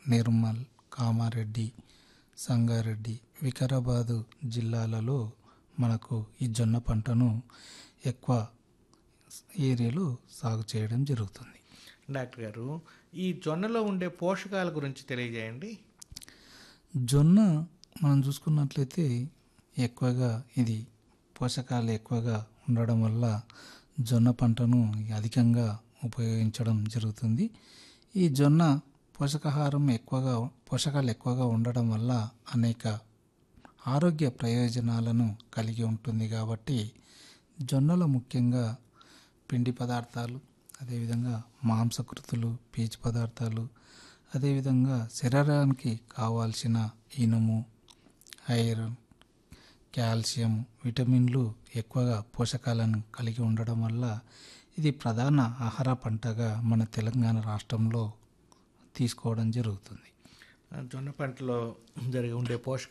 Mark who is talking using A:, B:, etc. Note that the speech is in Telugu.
A: నిర్మల్ కామారెడ్డి సంగారెడ్డి వికారాబాదు జిల్లాలలో మనకు ఈ జొన్న పంటను ఎక్కువ ఏరియాలో సాగు చేయడం జరుగుతుంది
B: డాక్టర్ గారు ఈ జొన్నలో ఉండే పోషకాల గురించి తెలియజేయండి
A: జొన్న మనం చూసుకున్నట్లయితే ఎక్కువగా ఇది పోషకాలు ఎక్కువగా ఉండడం వల్ల జొన్న పంటను అధికంగా ఉపయోగించడం జరుగుతుంది ఈ జొన్న పోషకాహారం ఎక్కువగా పోషకాలు ఎక్కువగా ఉండడం వల్ల అనేక ఆరోగ్య ప్రయోజనాలను కలిగి ఉంటుంది కాబట్టి జొన్నలో ముఖ్యంగా పిండి పదార్థాలు అదేవిధంగా మాంసకృతులు పీచు పదార్థాలు అదేవిధంగా శరీరానికి కావాల్సిన ఇనుము ఐరన్ కాల్షియం విటమిన్లు ఎక్కువగా పోషకాలను కలిగి ఉండడం వల్ల ఇది ప్రధాన ఆహార పంటగా మన తెలంగాణ రాష్ట్రంలో తీసుకోవడం జరుగుతుంది
B: జొన్న పంటలో జరిగి ఉండే పోషక